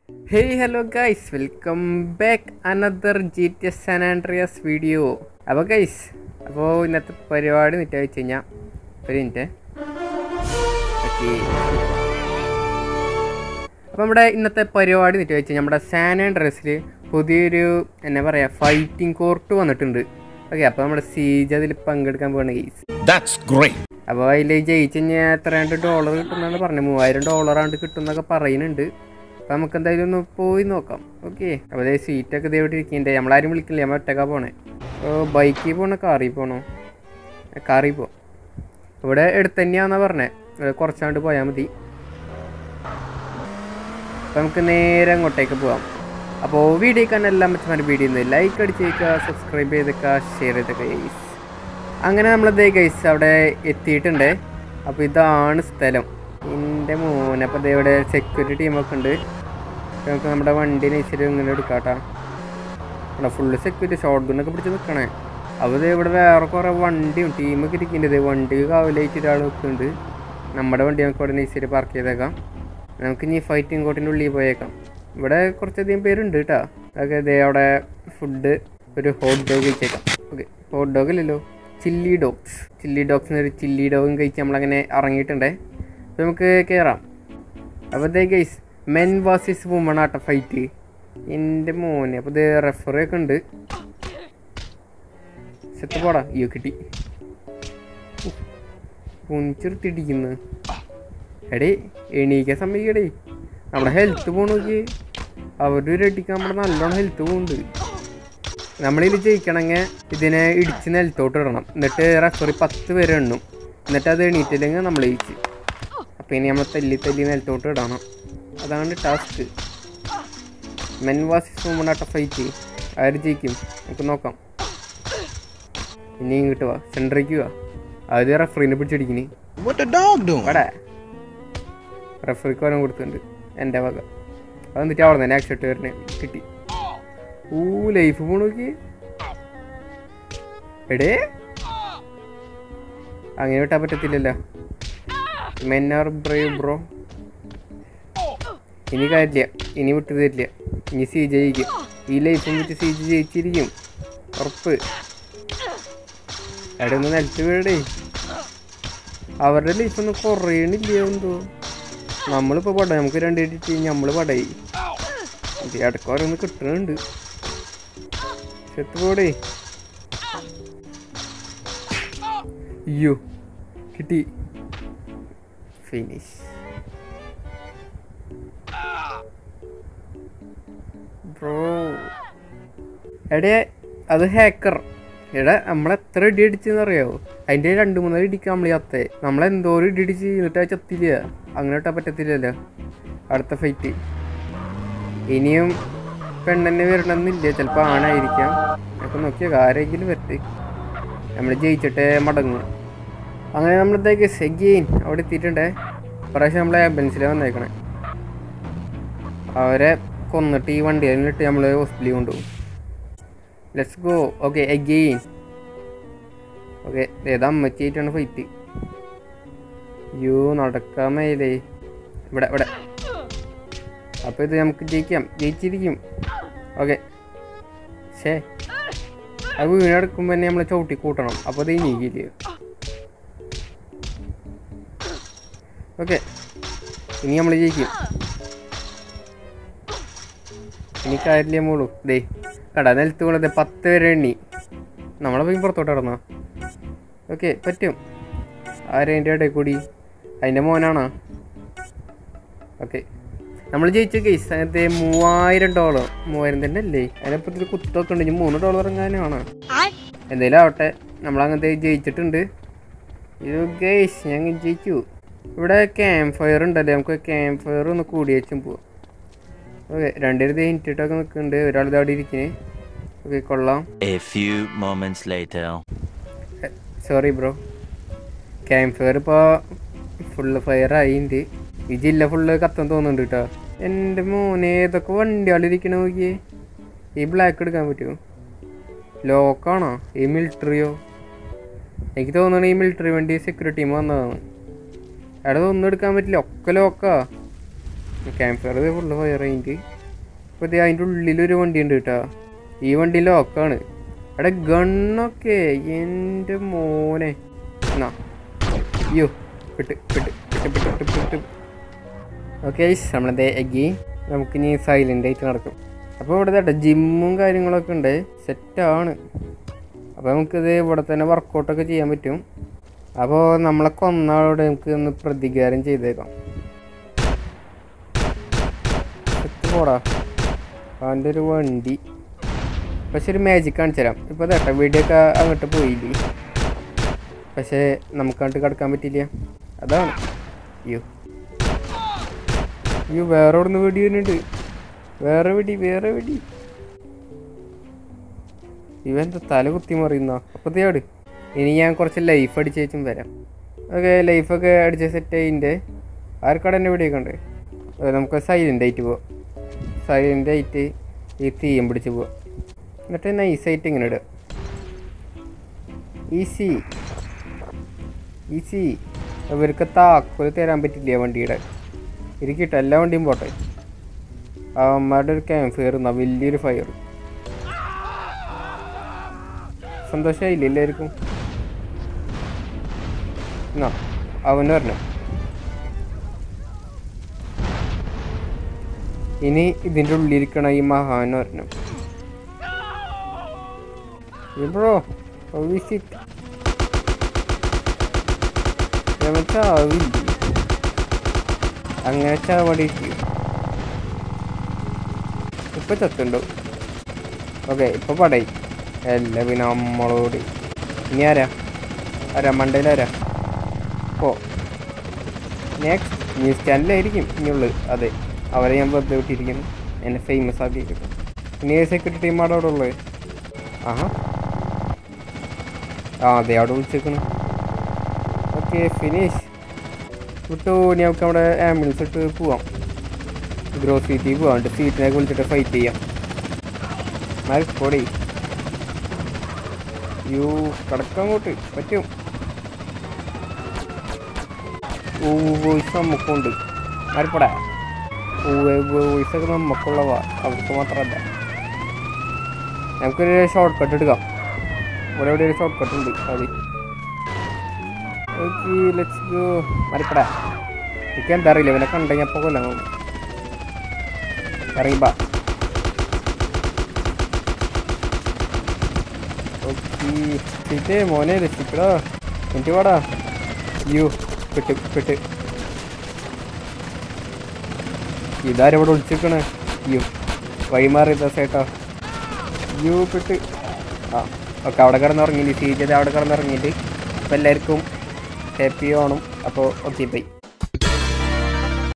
Hey hello guys welcome back another G T S San Andreas video അപ്പോൾ guys അപ്പോൾ ഇന്നത്തെ പരിപാടി Nitta വെച്ച് കഴിഞ്ഞാൽ ഒരു മിനിറ്റ് ഓക്കെ അപ്പോൾ നമ്മുടെ ഇന്നത്തെ പരിപാടി നിറ്റ വെച്ച് കഴിഞ്ഞാൽ നമ്മുടെ സാൻ ആൻഡ്രിയസിൽ പുതിയൊരു എന്നാ പറയുക ഫൈറ്റിംഗ് കോർട്ട് വന്നിട്ടുണ്ട് ഓക്കെ അപ്പോൾ നമ്മുടെ സീജ് അതിൽ പങ്കെടുക്കാൻ പോകുന്ന ഗൈസ് That's great. അപ്പോൾ അതിൽ ജയിച്ച് കഴിഞ്ഞാൽ എത്രയാണ്ട് ഡോളർ കിട്ടുമെന്നാണ് പറഞ്ഞത് മൂവായിരം ഡോളറാണ്ട് കിട്ടുമെന്നൊക്കെ പറയുന്നുണ്ട് അപ്പോൾ നമുക്ക് എന്തായാലും ഒന്ന് പോയി നോക്കാം ഓക്കെ അപ്പോൾ അതേ സീറ്റൊക്കെ ഇതേ ഇവിടെ ഇരിക്കുന്നുണ്ട് നമ്മളാരും വിളിക്കില്ല നമ്മൾ ഒറ്റക്കാ പോണേ അപ്പോൾ ബൈക്കിൽ പോകണോ കാറിൽ പോകണോ കാറിൽ പോ ഇവിടെ അടുത്ത് തന്നെയാണെന്നാണ് പറഞ്ഞത് ഇവിടെ കുറച്ചാണ്ട് പോയാൽ മതി അപ്പോൾ നമുക്ക് നേരെ അങ്ങോട്ടേക്ക് പോവാം അപ്പോൾ വീഡിയോ കാണാൻ എല്ലാം മറ്റു വീഡിയോ ലൈക്ക് അടിച്ചേക്കുക സബ്സ്ക്രൈബ് ചെയ്തേക്കുക ഷെയർ ചെയ്തേക്കുക ഗൈസ് അങ്ങനെ നമ്മളതേ ഗൈസ് അവിടെ എത്തിയിട്ടുണ്ട് അപ്പോൾ ഇതാണ് സ്ഥലം എൻ്റെ മോനെ അപ്പോൾ ദേ ഇവിടെ സെക്യൂരിറ്റി ടീമൊക്കെ ഉണ്ട് അപ്പോൾ നമുക്ക് നമ്മുടെ വണ്ടി നയിച്ചിട്ട് ഇങ്ങനെ എടുക്കാട്ടാ ഇവിടെ ഫുള്ള് സെക്യൂരിറ്റി ഷോർട്ട് ഗണ്ണൊക്കെ പിടിച്ച് നിൽക്കണേ അപ്പോൾ ദേ ഇവിടെ വേറെ കുറേ വണ്ടിയും ടീമൊക്കെ ഇരിക്കുന്നുണ്ട് ദേ വണ്ടി കാവലായിട്ട് ഒരാൾ നിൽക്കുന്നുണ്ട് നമ്മുടെ വണ്ടി നമുക്ക് ഇവിടെ നയിച്ചിട്ട് പാർക്ക് ചെയ്തേക്കാം നമുക്ക് ഇനി ഫൈറ്റിംഗ് കോട്ടിൻ്റെ ഉള്ളിൽ പോയേക്കാം ഇവിടെ കുറച്ചധികം പേരുണ്ട് കേട്ടോ അതൊക്കെ ദേ അവിടെ ഫുഡ് ഒരു ഹോട്ട് ഡോഗ് കഴിച്ചേക്കാം ഓക്കെ ഹോട്ട് ഡോഗ് അല്ലല്ലോ ചില്ലി ഡോഗ്സ് ചില്ലി ഡോഗ്സിന് ഒരു ചില്ലി ഡോഗും കഴിച്ച് നമ്മളങ്ങനെ ഇറങ്ങിയിട്ടുണ്ടേ അപ്പോൾ നമുക്ക് കയറാം അപ്പോൾ ദേ ഗൈസ് മെൻ വാസിസ് വുമൺ ആട്ട ഫൈറ്റ് എൻ്റെ മോനെ അപ്പോൾ ഇത് റെഫറി ഒക്കെ ഉണ്ട് സെറ്റ് പോടാ അയ്യോ കിട്ടി പുഞ്ചിർത്തിടിക്കുന്നു എടേ എണീക്കാൻ സമ്മതിക്കടേ നമ്മുടെ ഹെൽത്ത് പോണ നോക്കി അവരുടെ ഒരു അടിക്കാൻ നമ്മുടെ നല്ലോണം ഹെൽത്ത് പോകുന്നുണ്ട് നമ്മളിത് ജയിക്കണമെങ്കിൽ ഇതിനെ ഇടിച്ച് നിലത്തോട്ട് ഇടണം എന്നിട്ട് റെഫറി പത്ത് പേര് എണ്ണും എന്നിട്ട് അത് എണീറ്റില്ലെങ്കിൽ നമ്മൾ ജയിച്ച് അപ്പം ഇനി നമ്മൾ തല്ലി തല്ലി നിലത്തോട്ട് ഇടണം അതാണ് ടാസ്ക് മെൻ വാസിസ് വുമണാട്ട ഫൈറ്റ് ആര് ജയിക്കും നമുക്ക് നോക്കാം ഇനി ഇങ്ങോട്ട് വാ സെൻട്രേക്ക് വാ ആദ്യം റെഫറീനെ പിടിച്ചടിക്കിനി What the dog doing? ഇവിടെ റെഫറിക്ക് വരം കൊടുത്തിട്ടുണ്ട് എൻ്റെ വക അത് എന്നിട്ട് അവിടെ തന്നെ ആക്ഷൻ വരണേ കിട്ടി ഊ ലൈഫ് പോണോക്കി എടേ അങ്ങനെ വിട്ടാൻ പറ്റത്തില്ലല്ലോ മെൻ ആർ ബ്രേവ് ബ്രോ ഇനി കാര്യമില്ല ഇനി വിട്ടു തരില്ല ഇനി സി ജയിക്കും ഈ ലൈഫും വെച്ച് സി ജി ജയിച്ചിരിക്കും ഉറപ്പ് എവിടെ ഒന്ന് നിലത്ത് വീടേ അവരുടെ ലൈഫൊന്നും കുറയണില്ല എന്തോ നമ്മളിപ്പോൾ പട നമുക്ക് രണ്ട് ഇട്ടിട്ട് നമ്മൾ പടയി ഇടയ്ക്ക് ഓരോന്ന് കിട്ടുന്നുണ്ട് ചെത്ത് പോടേ അയ്യോ കിട്ടി ഫിനിഷ് ബ്രോ എടേ അത് ഹാക്കർ എടാ നമ്മൾ എത്ര ഇടി അടിച്ചെന്ന് അറിയാവോ അതിൻ്റെ രണ്ട് മൂന്നര ഇടിക്കാൻ നമ്മൾ ചത്തേ നമ്മളെന്തോരം ഇടി അടിച്ച് എന്നിട്ട് അത് ചത്തില്ല അങ്ങനെ ഇട്ടാൻ പറ്റത്തില്ലല്ലോ അടുത്ത ഫൈറ്റ് ഇനിയും പെണ്ണെന്നെ വരണമെന്നില്ല ചിലപ്പോൾ ആണായിരിക്കാം അപ്പം നോക്കിയാൽ ആരെങ്കിലും വരട്ടെ നമ്മൾ ജയിച്ചിട്ടേ മടങ്ങും അങ്ങനെ നമ്മളത്തേക്ക് സെഗെയിൻ അവിടെ എത്തിയിട്ടുണ്ടേ പ്രാവശ്യം നമ്മളെ ആംബുലൻസിലാണ് വന്നേക്കണേ അവരെ കൊന്നിട്ട് ഈ വണ്ടിയിലിട്ട് നമ്മൾ ഹോസ്പിറ്റലിൽ കൊണ്ടുപോകും let's go okay again okay ഏതാ അമ്മച്ചിയായിട്ടാണ് ഫൈറ്റ് അയ്യോ നടക്കാൻ മേലേ ഇവിടെ ഇവിടെ അപ്പോൾ ഇത് നമുക്ക് ജയിക്കാം ജയിച്ചിരിക്കും ഓക്കെ ശേ അത് വീണെടുക്കുമ്പോൾ തന്നെ നമ്മൾ ചവിട്ടി കൂട്ടണം അപ്പോൾ അത് നീക്കില്ല ഓക്കെ ഇനി നമ്മൾ ജയിക്കും ഇനി കാര്യമില്ല മോളൂ ദേ കട നിലത്ത് കൊണ്ടത് പത്ത് വരെ എണ്ണി നമ്മളെ പോയി പുറത്തോട്ട് ഇടന്നോ ഓക്കെ പറ്റും ആരതിൻ്റെ ഇടയിൽ കൂടി അതിൻ്റെ മോനാണോ ഓക്കെ നമ്മൾ ജയിച്ച കേസ് അതിനകത്ത് മൂവായിരം ഡോളർ മൂവായിരം തന്നെ അല്ലേ അതിനപ്പോൾ ഇതിൽ കുത്തൊക്കെ ഉണ്ട് ഇനി മൂന്ന് ഡോളർ എങ്ങാനുമാണ് എന്തായാലും ആവട്ടെ നമ്മളങ്ങനത്തെ ജയിച്ചിട്ടുണ്ട് ഇത് ഗേസ് ഞങ്ങൾ ജയിച്ചു ഇവിടെ ക്യാമ്പ് ഫയർ ഉണ്ടല്ലേ നമുക്ക് ക്യാമ്പ് ഫയർ ഒന്ന് കൂടി വെച്ചും പോവാം ഓക്കെ രണ്ടുപേരും ഇൻറ്റിട്ടൊക്കെ നിൽക്കുന്നുണ്ട് ഒരാൾ ഇത് അവിടെ ഇരിക്കുന്നേ ഓക്കെ കൊള്ളാം A few moments later. Sorry bro camp fire ഇപ്പോൾ ഫുള്ള് ഫയർ ആയിണ്ട് ഈ ജില്ല ഫുള്ള് കത്താൻ തോന്നുന്നുണ്ട് കേട്ടോ എൻ്റെ മോനെ ഏതൊക്കെ വണ്ടികളിരിക്കണ നോക്കിയേ ഈ ബ്ലാക്ക് എടുക്കാൻ പറ്റുമോ ലോക്കാണോ ഈ മിലിറ്ററിയോ എനിക്ക് തോന്നുന്നു ഈ മിലിറ്ററി വണ്ടി സെക്യൂരിറ്റി ടീം വന്നതാണ് അവിടെ ഒന്നും എടുക്കാൻ പറ്റില്ല ഒക്കെ ലോക്കാ ക്യാമ്പ് ഫയർ ഫുള്ള് ഫയർ കഴിഞ്ഞിട്ട് ഇപ്പോൾ ഇത് അതിൻ്റെ ഉള്ളിലൊരു വണ്ടി ഉണ്ട് കേട്ടോ ഈ വണ്ടി ലോക്കാണ് എടാ ഗണ്ണൊക്കെ എൻ്റെ മോനെ എന്നാ അയ്യോ പെട്ട് പെട്ട് പെട്ട് പെട്ട് പെട്ട് പെട്ട് ഓക്കെ നമ്മളത് എഗി നമുക്കിനി സൈലൻ്റ് ആയിട്ട് നടക്കും അപ്പോൾ ഇവിടെ കേട്ടോ ജിമ്മും കാര്യങ്ങളൊക്കെ ഉണ്ട് സെറ്റാണ് അപ്പോൾ നമുക്കിത് ഇവിടെ തന്നെ വർക്കൗട്ടൊക്കെ ചെയ്യാൻ പറ്റും അപ്പോൾ നമ്മളെ കൊന്ന ആളോട് നമുക്ക് ഒന്ന് പ്രതികാരം ചെയ്തേക്കാം സെറ്റ് പോടാ അവൻ്റെ ഒരു വണ്ടി പക്ഷെ ഒരു മാജിക് കാണിച്ചു തരാം ഇപ്പോൾ കേട്ടോ വീഡിയോ ഒക്കെ അങ്ങോട്ട് പോയില്ലേ പക്ഷേ നമുക്കങ്ങോട്ട് കിടക്കാൻ പറ്റില്ല അതാണ് അയ്യോ അയ്യോ വേറെ അവിടെ നിന്ന് വെടി വരുന്നുണ്ട് വേറെ വെടി വേറെ വെടി ഇവൻ എന്താ തല കുത്തി മറിയുന്ന അപ്പത്തേട് ഇനി ഞാൻ കുറച്ച് ലൈഫ് അടിച്ച് വെച്ചും വരാം ഓക്കെ ലൈഫൊക്കെ അടിച്ച് സെറ്റ് ആയിൻ്റെ ആർക്കടെ എൻ്റെ വെടിയൊക്കെ ഉണ്ട് ഏ, നമുക്ക് സൈലൻ്റ് ആയിട്ട് പോവാം സൈലൻ്റ് ആയിട്ട് ഈ തീയം പിടിച്ച് പോവാം എന്നിട്ട് നൈസായിട്ട് ഇങ്ങനെ ഇടുക ഈസി ഈസി ഇവർക്ക് താക്കോൽ തരാൻ പറ്റില്ല വണ്ടിയുടെ ഇരിക്കട്ടെ എല്ലാ വണ്ടിയും പോട്ടെ അവന്മാരുടെ ഒരു ക്യാമ്പ് ഫയർ എന്നാ വലിയൊരു ഫയർ സന്തോഷമായില്ലേ എല്ലാവർക്കും എന്നാ അവന് വരണം ഇനി ഇതിൻ്റെ ഉള്ളിലിരിക്കണ ഈ മഹാൻ വരണം ബ്രോ വിസിറ്റ് ചാവില്ല അങ്ങനെ ചാവടി ഇപ്പൊ ചത്തുണ്ടോ ഓക്കെ ഇപ്പൊ പടയി അല്ല പിന്നെ നമ്മളോട് ഇനി ആരാ ആരാ മണ്ടയിലാരാ ഓ നെക്സ്റ്റ് ന്യൂസ് ചാനലായിരിക്കും ഇനിയുള്ളത് അതെ അവരെ ഞാൻ വെറുതെ വിട്ടിരിക്കുന്നു എന്നെ ഫേമസ് ആക്കിയിരിക്കും ഇനി സെക്യൂരിറ്റി ടീമാണ് അവിടെ ഉള്ളത് ആഹാ ആ അതെ അവിടെ വിളിച്ചേക്കണ് ഓക്കെ ഫിനിഷ് വിട്ടു ഇനി നമുക്ക് അവിടെ ആംബുലൻസ് ഇട്ട് പോവാം ഗ്രോ സീറ്റിൽ പോവാണ്ട് സീറ്റിനെ വിളിച്ചിട്ട് ഫൈറ്റ് ചെയ്യാം മരപ്പൊടി യൂ കിടക്കാൻ അങ്ങോട്ട് പറ്റും ഓ വോയിസ് നമുക്കുണ്ട് മരപ്പടാ ഓ വോയിസ് ഒക്കെ നമുക്കുള്ളവാ അവർക്ക് മാത്രമല്ല നമുക്കൊരു ഷോർട്ട് കട്ട് എടുക്കാം ഇവിടെ ഇവിടെ ഒരു ഷോർട്ട് കട്ട് ഉണ്ട് അത് ഓക്കെ ലെറ്റ്സ് ഗോ മരപ്പടാ എനിക്ക് എന്താ അറിയില്ല ഇവനെ കണ്ടെങ്കിൽ അപ്പോൾ കൊല്ലാൻ തോന്നും ഇറങ്ങി ബാ ഓക്കെ സീറ്റേ മോനെ രക്ഷിക്കടാ എനിക്ക് പാടാ അയ്യോ പെട്ട് പെട്ട് ഇതാരവിടെ ഒളിച്ചിരിക്കണേ അയ്യോ വഴിമാറി ചേട്ടാ അയ്യോ പെട്ട് ആ ഓക്കെ അവിടെ കിടന്നുറങ്ങിയിട്ട് സീറ്റ് അവിടെ കിടന്നുറങ്ങിയിട്ട് അപ്പോൾ എല്ലാവർക്കും ഹാപ്പി ഓണം അപ്പോൾ ഓക്കെ ബൈ